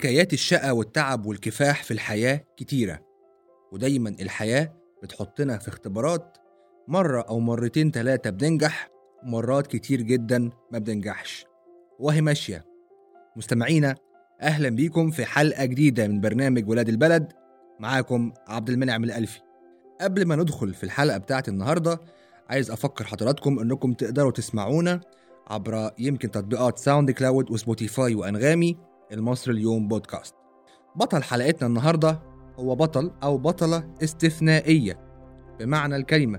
حكايات الشقا والتعب والكفاح في الحياة كتيرة ودايما الحياة بتحطنا في اختبارات مرة أو مرتين تلاتة بننجح ومرات كتير جدا ما بننجحش وهي ماشية مستمعينا أهلا بيكم في حلقة جديدة من برنامج ولاد البلد معاكم عبد المنعم الألفي قبل ما ندخل في الحلقة بتاعت النهاردة عايز أفكر حضراتكم إنكم تقدروا تسمعونا عبر يمكن تطبيقات ساوند كلاود وسبوتيفاي وأنغامي المصر اليوم بودكاست بطل حلقتنا النهاردة هو بطل أو بطلة استثنائية بمعنى الكلمة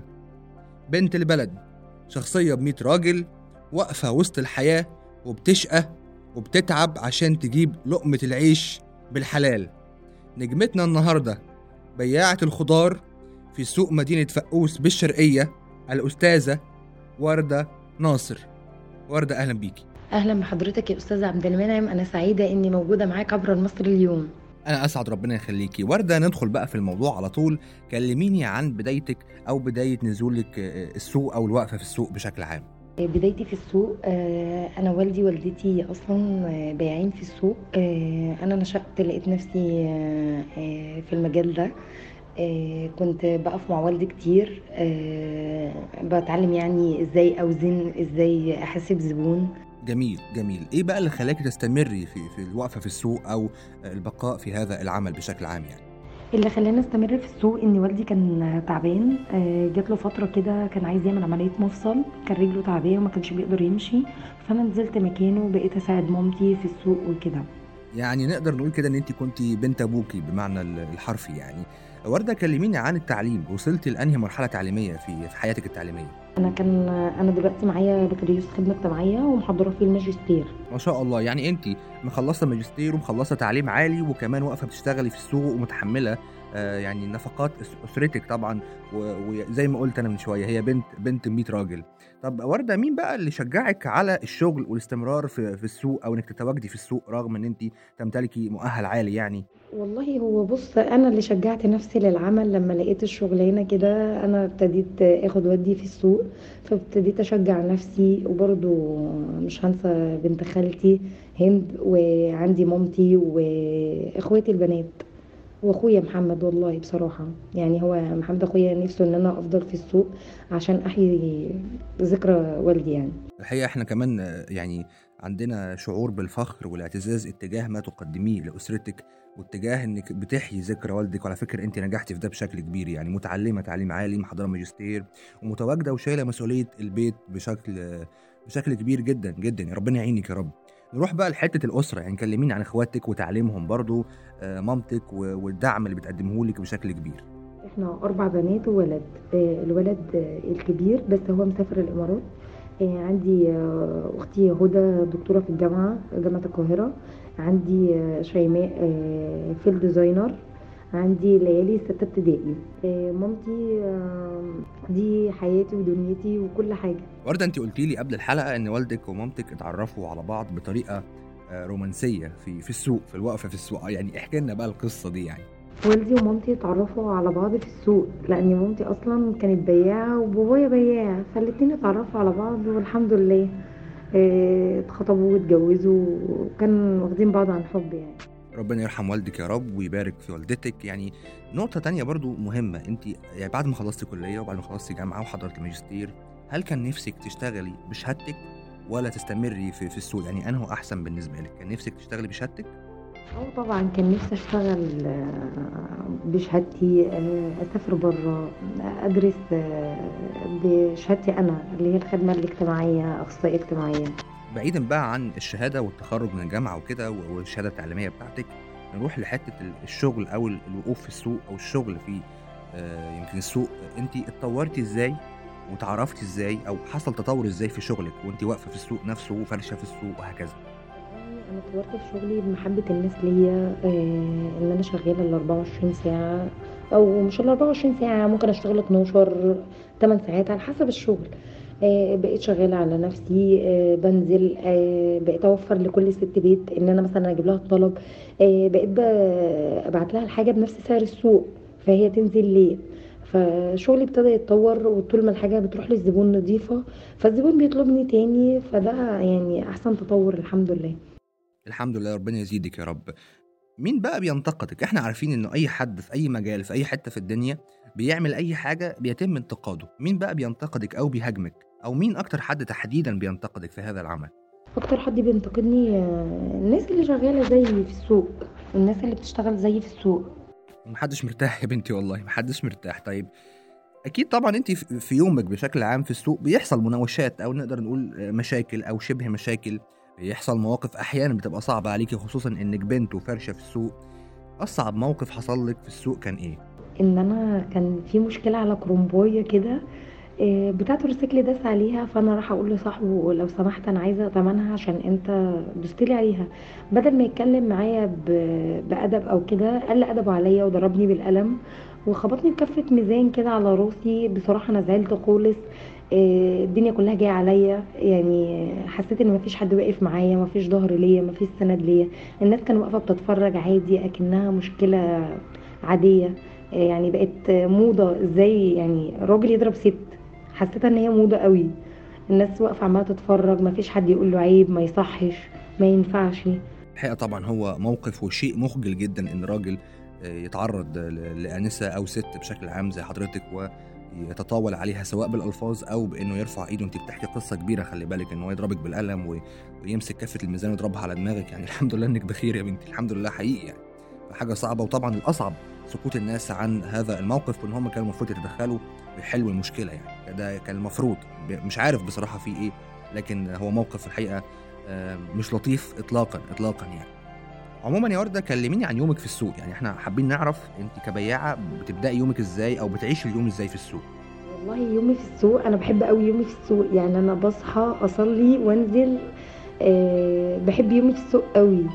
بنت البلد شخصية بميت راجل واقفة وسط الحياة وبتشقى وبتتعب عشان تجيب لقمة العيش بالحلال نجمتنا النهاردة بياعة الخضار في سوق مدينة فقوس بالشرقية الأستاذة وردة ناصر وردة أهلا بيكي اهلا بحضرتك يا استاذ عبد المنعم انا سعيده اني موجوده معاك عبر المصري اليوم أنا أسعد ربنا يخليكي وردة ندخل بقى في الموضوع على طول كلميني عن بدايتك أو بداية نزولك آه، السوق أو الوقفة في السوق بشكل عام بدايتي في السوق آه، انا والدي والدتي اصلا آه، بياعين في السوق آه، انا نشأت لقيت نفسي آه، آه، في المجال ده آه، كنت بقف مع والدي كتير آه، بتعلم يعني ازاي اوزن ازاي احاسب زبون جميل جميل إيه بقى اللي خلاكي تستمري في في الوقفة في السوق أو البقاء في هذا العمل بشكل عام يعني اللي خلاني استمر في السوق ان والدي كان تعبان آه، جات له فتره كده كان عايز يعمل عمليه مفصل كان رجله تعبانه وما كانش بيقدر يمشي فانا نزلت مكانه وبقيت اساعد مامتي في السوق وكده يعني نقدر نقول كده ان انت كنت بنت ابوكي بمعنى الحرفي يعني ورده كلميني عن التعليم وصلتي لانهي مرحله تعليميه في في حياتك التعليميه انا كان انا دلوقتي معايا بكالوريوس خدمه اجتماعيه ومحضره في الماجستير ما شاء الله يعني انت مخلصه ماجستير ومخلصه تعليم عالي وكمان واقفه بتشتغلي في السوق ومتحمله آه، يعني نفقات أس- اسرتك طبعا و- وزي ما قلت انا من شويه هي بنت بنت 100 راجل طب ورده مين بقى اللي شجعك على الشغل والاستمرار في في السوق او انك تتواجدي في السوق رغم ان انت تمتلكي مؤهل عالي يعني والله هو بص انا اللي شجعت نفسي للعمل لما لقيت الشغلانه كده انا ابتديت اخد ودي في السوق فابتديت اشجع نفسي وبرضو مش هنسى بنت خالتي هند وعندي مامتي واخواتي البنات واخويا محمد والله بصراحه يعني هو محمد اخويا نفسه ان انا افضل في السوق عشان احيي ذكرى والدي يعني الحقيقه احنا كمان آه، يعني عندنا شعور بالفخر والاعتزاز اتجاه ما تقدميه لاسرتك واتجاه انك بتحيي ذكرى والدك وعلى فكره انت نجحتي في ده بشكل كبير يعني متعلمه تعليم عالي محضره ماجستير ومتواجده وشايله مسؤوليه البيت بشكل آه، بشكل كبير جدا جدا يا ربنا يعينك يا رب نروح بقى لحته الاسره يعني كلميني عن اخواتك وتعليمهم برضو آه، مامتك و- والدعم اللي بتقدمه لك بشكل كبير احنا اربع بنات وولد آه، الولد آه، الكبير بس هو مسافر الامارات آه، عندي آه، اختي هدى دكتوره في الجامعه جامعه القاهره عندي آه، شيماء آه، فيلد ديزاينر عندي ليالي ستة ابتدائي آه، مامتي آه، دي حياتي ودنيتي وكل حاجه ورده انت قلتي لي قبل الحلقه ان والدك ومامتك اتعرفوا على بعض بطريقه آه، رومانسيه في في السوق في الوقفه في السوق يعني احكي لنا بقى القصه دي يعني والدي ومامتي اتعرفوا على بعض في السوق لان مامتي اصلا كانت بياعه وبابايا بياع فالاتنين اتعرفوا على بعض والحمد لله اه، اتخطبوا واتجوزوا وكان واخدين بعض عن حب يعني ربنا يرحم والدك يا رب ويبارك في والدتك يعني نقطة تانية برضو مهمة انت يعني بعد ما خلصتي كلية وبعد ما خلصتي جامعة وحضرتي ماجستير هل كان نفسك تشتغلي بشهادتك ولا تستمري في, في السوق يعني انه احسن بالنسبة لك كان نفسك تشتغلي بشهادتك اه طبعا كان نفسي اشتغل اه، بشهادتي اه، اسافر بره ادرس اه، بشهادتي انا اللي هي الخدمه الاجتماعيه اخصائيه اجتماعيه بعيدا بقى عن الشهادة والتخرج من الجامعة وكده والشهادة التعليمية بتاعتك نروح لحتة الشغل او الوقوف في السوق او الشغل في آه، يمكن السوق انت اتطورتي ازاي وتعرفتي ازاي او حصل تطور ازاي في شغلك وانت واقفه في السوق نفسه وفرشه في السوق وهكذا انا اتطورت في شغلي بمحبه الناس ليا آه، ان انا شغاله ال 24 ساعه او مش ال 24 ساعه ممكن اشتغل 12 8 ساعات على حسب الشغل آه، بقيت شغاله على نفسي آه، بنزل آه، بقيت اوفر لكل ست بيت ان انا مثلا اجيب لها الطلب آه، بقيت ب- ابعت لها الحاجه بنفس سعر السوق فهي تنزل ليه فشغلي ابتدى يتطور وطول ما الحاجه بتروح للزبون نظيفه فالزبون بيطلبني تاني فده يعني احسن تطور الحمد لله الحمد لله ربنا يزيدك يا رب مين بقى بينتقدك احنا عارفين انه اي حد في اي مجال في اي حته في الدنيا بيعمل اي حاجه بيتم انتقاده مين بقى بينتقدك او بيهاجمك او مين اكتر حد تحديدا بينتقدك في هذا العمل اكتر حد بينتقدني آه، الناس اللي شغاله زيي في السوق الناس اللي بتشتغل زيي في السوق محدش مرتاح يا بنتي والله محدش مرتاح طيب اكيد طبعا انت في في يومك بشكل عام في السوق بيحصل مناوشات او نقدر نقول مشاكل او شبه مشاكل بيحصل مواقف احيانا بتبقى صعبه عليكي خصوصا انك بنت وفرشه في السوق اصعب موقف حصل لك في السوق كان ايه ان انا كان في مشكله على كرومبويه كده آه، بتاعة الريسيكل داس عليها فانا راح اقول لصاحبه لو سمحت انا عايزه تمنها عشان انت دوستلي عليها بدل ما يتكلم معايا ب- بادب او كده قل ادبه عليا وضربني بالقلم وخبطني بكفه ميزان كده على راسي بصراحه انا زعلت خالص آه، الدنيا كلها جايه عليا يعني حسيت ان مفيش حد واقف معايا مفيش ظهر ليا مفيش سند ليا الناس كانوا واقفه بتتفرج عادي اكنها مشكله عاديه آه، يعني بقت موضه ازاي يعني راجل يضرب ست حسيت ان هي موضه قوي الناس واقفه عماله تتفرج مفيش حد يقول له عيب ما يصحش ما ينفعش الحقيقه طبعا هو موقف وشيء مخجل جدا ان راجل آه، يتعرض ل- لانسه او ست بشكل عام زي حضرتك ويتطاول عليها سواء بالالفاظ او بانه يرفع ايده انت بتحكي قصه كبيره خلي بالك ان هو يضربك بالقلم و- ويمسك كفه الميزان ويضربها على دماغك يعني الحمد لله انك بخير يا بنتي الحمد لله حقيقي يعني حاجه صعبه وطبعا الاصعب سكوت الناس عن هذا الموقف وان هم كانوا المفروض يتدخلوا ويحلوا المشكله يعني ده كان المفروض ب- مش عارف بصراحه في ايه لكن هو موقف الحقيقه آه، مش لطيف اطلاقا اطلاقا يعني عموما يا ورده كلميني عن يومك في السوق يعني احنا حابين نعرف انت كبياعه بتبداي يومك ازاي او بتعيشي اليوم ازاي في السوق والله يومي في السوق انا بحب قوي يومي في السوق يعني انا بصحى اصلي وانزل أه بحب يومي في السوق قوي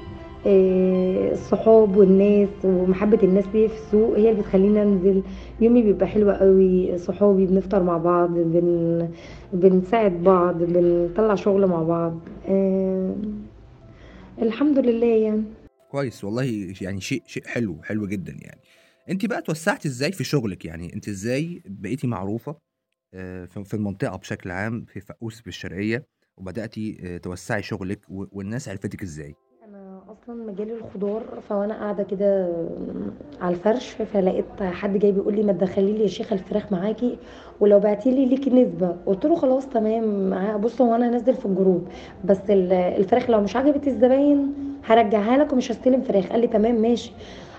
أه الصحاب والناس ومحبة الناس ليا في السوق هي اللي بتخليني انزل يومي بيبقى حلو قوي صحابي بنفطر مع بعض بن بنساعد بعض بنطلع شغل مع بعض أه الحمد لله يعني كويس والله يعني شيء شيء حلو حلو جدا يعني انت بقى توسعتي ازاي في شغلك يعني انت ازاي بقيتي معروفه آه، في في المنطقه بشكل عام في فقوس بالشرقيه وبداتي آه، توسعي شغلك و- والناس عرفتك ازاي انا اصلا مجالي الخضار فوانا قاعده كده على الفرش فلقيت حد جاي بيقول لي ما تدخلي لي يا شيخه الفراخ معاكي ولو بعتي لي ليكي نسبه قلت له خلاص تمام معاه. بص هو انا هنزل في الجروب بس ال- الفراخ لو مش عجبت الزباين هرجعها لك ومش هستلم فراخ قال لي تمام ماشي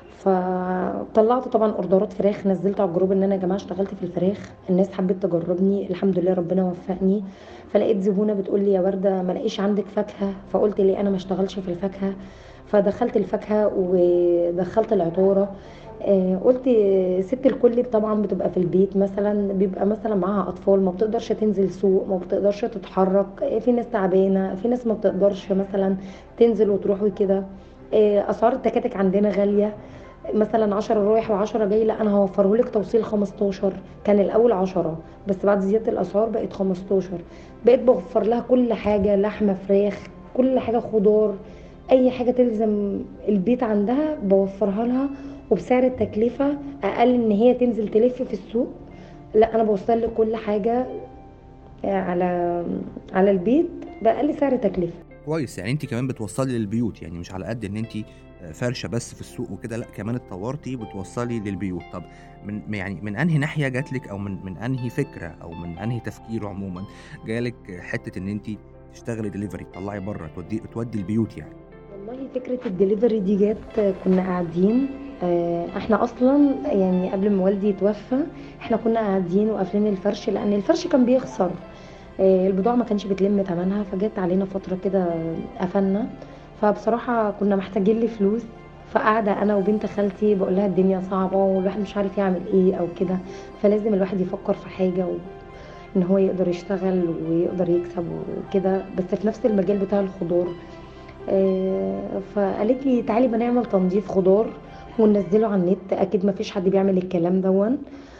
فطلعت طبعا اوردرات فراخ نزلت على الجروب ان انا يا جماعه اشتغلت في الفراخ الناس حبت تجربني الحمد لله ربنا وفقني فلقيت زبونه بتقول لي يا ورده ما لاقيش عندك فاكهه فقلت ليه انا ما اشتغلش في الفاكهه فدخلت الفاكهه ودخلت العطاره آه، قلت ست الكل طبعا بتبقى في البيت مثلا بيبقى مثلا معاها اطفال ما بتقدرش تنزل سوق ما بتقدرش تتحرك آه، في ناس تعبانه في ناس ما بتقدرش مثلا تنزل وتروح وكده آه، اسعار التكاتك عندنا غاليه مثلا 10 رايح و10 جاي لا انا هوفره لك توصيل 15 كان الاول 10 بس بعد زياده الاسعار بقت 15 بقيت بوفر لها كل حاجه لحمه فراخ كل حاجه خضار اي حاجه تلزم البيت عندها بوفرها لها وبسعر التكلفه اقل ان هي تنزل تلف في السوق لا انا بوصل لك كل حاجه على على البيت باقل سعر تكلفه كويس يعني انت كمان بتوصلي للبيوت يعني مش على قد ان انت فرشه بس في السوق وكده لا كمان اتطورتي بتوصلي للبيوت طب من يعني من انهي ناحيه جاتلك او من من انهي فكره او من انهي تفكير عموما جالك حته ان انت تشتغلي دليفري تطلعي بره تودي تودي البيوت يعني والله فكرة الدليفري دي جت كنا قاعدين آه، احنا اصلا يعني قبل ما والدي يتوفى احنا كنا قاعدين وقافلين الفرش لان الفرش كان بيخسر آه، البضاعة ما كانش بتلم تمنها فجت علينا فترة كده قفلنا فبصراحة كنا محتاجين لفلوس فقاعدة أنا وبنت خالتي بقول لها الدنيا صعبة والواحد مش عارف يعمل إيه أو كده فلازم الواحد يفكر في حاجة و... إن هو يقدر يشتغل ويقدر يكسب وكده بس في نفس المجال بتاع الخضار آه، فقالت لي تعالي بنعمل تنظيف خضار وننزله على النت اكيد ما فيش حد بيعمل الكلام دون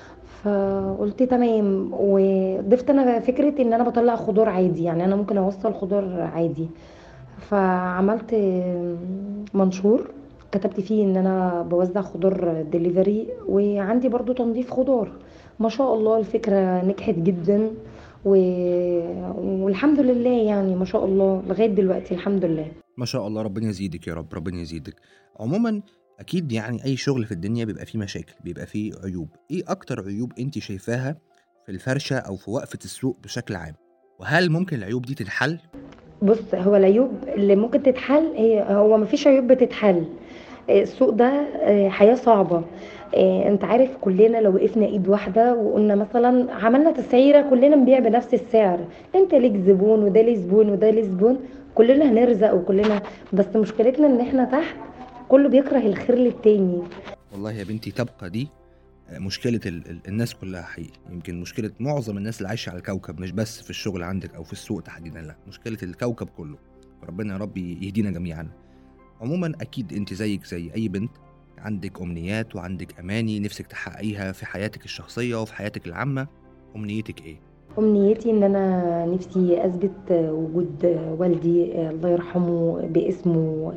فقلت تمام وضفت انا فكره ان انا بطلع خضار عادي يعني انا ممكن اوصل خضار عادي فعملت منشور كتبت فيه ان انا بوزع خضار دليفري وعندي برضو تنظيف خضار ما شاء الله الفكره نجحت جدا و... والحمد لله يعني ما شاء الله لغايه دلوقتي الحمد لله ما شاء الله ربنا يزيدك يا رب ربنا يزيدك عموما اكيد يعني اي شغل في الدنيا بيبقى فيه مشاكل بيبقى فيه عيوب ايه اكتر عيوب انت شايفاها في الفرشه او في وقفه السوق بشكل عام وهل ممكن العيوب دي تتحل بص هو العيوب اللي ممكن تتحل هي هو مفيش عيوب بتتحل السوق ده آه، حياة صعبة آه، انت عارف كلنا لو وقفنا ايد واحدة وقلنا مثلا عملنا تسعيرة كلنا نبيع بنفس السعر انت ليك زبون وده ليه زبون وده ليه زبون كلنا هنرزق وكلنا بس مشكلتنا ان احنا تحت كله بيكره الخير للتاني والله يا بنتي تبقى دي مشكلة ال- ال- الناس كلها حقيقي يمكن مشكلة معظم الناس اللي عايشة على الكوكب مش بس في الشغل عندك أو في السوق تحديدا لا مشكلة الكوكب كله ربنا يا رب يهدينا جميعا عموما أكيد أنت زيك زي أي بنت عندك أمنيات وعندك أماني نفسك تحققيها في حياتك الشخصية وفي حياتك العامة أمنيتك إيه؟ أمنيتي إن أنا نفسي أثبت وجود والدي الله يرحمه باسمه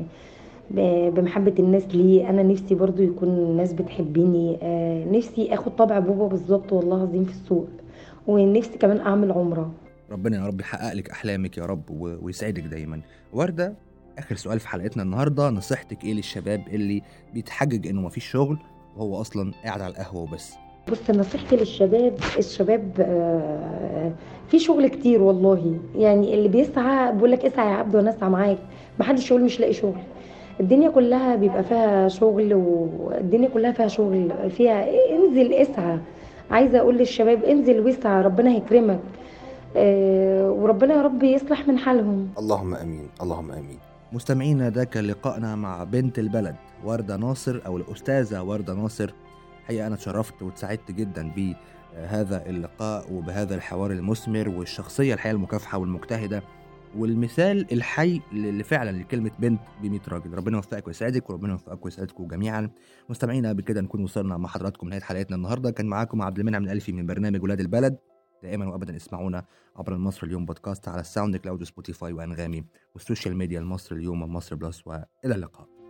ب- بمحبة الناس ليه أنا نفسي برضو يكون الناس بتحبيني نفسي أخد طبع بابا بالظبط والله العظيم في السوق ونفسي كمان أعمل عمرة ربنا يا رب يحقق لك أحلامك يا رب و- ويسعدك دايما وردة آخر سؤال في حلقتنا النهاردة نصيحتك إيه للشباب اللي بيتحجج إنه مفيش شغل وهو أصلا قاعد على القهوة وبس بص نصيحتي للشباب الشباب آه، في شغل كتير والله يعني اللي بيسعى بيقول لك اسعى يا عبد وانا اسعى معاك محدش يقول مش لاقي شغل الدنيا كلها بيبقى فيها شغل والدنيا كلها فيها شغل فيها انزل اسعى عايزه اقول للشباب انزل واسعى ربنا هيكرمك آه، وربنا يا رب يصلح من حالهم اللهم امين اللهم امين مستمعينا ده كان لقائنا مع بنت البلد وردة ناصر او الاستاذة وردة ناصر حقيقة انا اتشرفت واتسعدت جدا بهذا اللقاء وبهذا الحوار المثمر والشخصية الحقيقة المكافحة والمجتهدة والمثال الحي اللي فعلا لكلمة بنت ب 100 راجل ربنا يوفقك ويسعدك وربنا يوفقك ويسعدكم جميعا مستمعينا بكده نكون وصلنا مع حضراتكم لنهاية حلقتنا النهارده كان معاكم عبد المنعم الالفي من برنامج ولاد البلد دائما وابدا اسمعونا عبر المصر اليوم بودكاست على الساوند كلاود وسبوتيفاي وانغامي والسوشيال ميديا المصر اليوم ومصر بلس والى اللقاء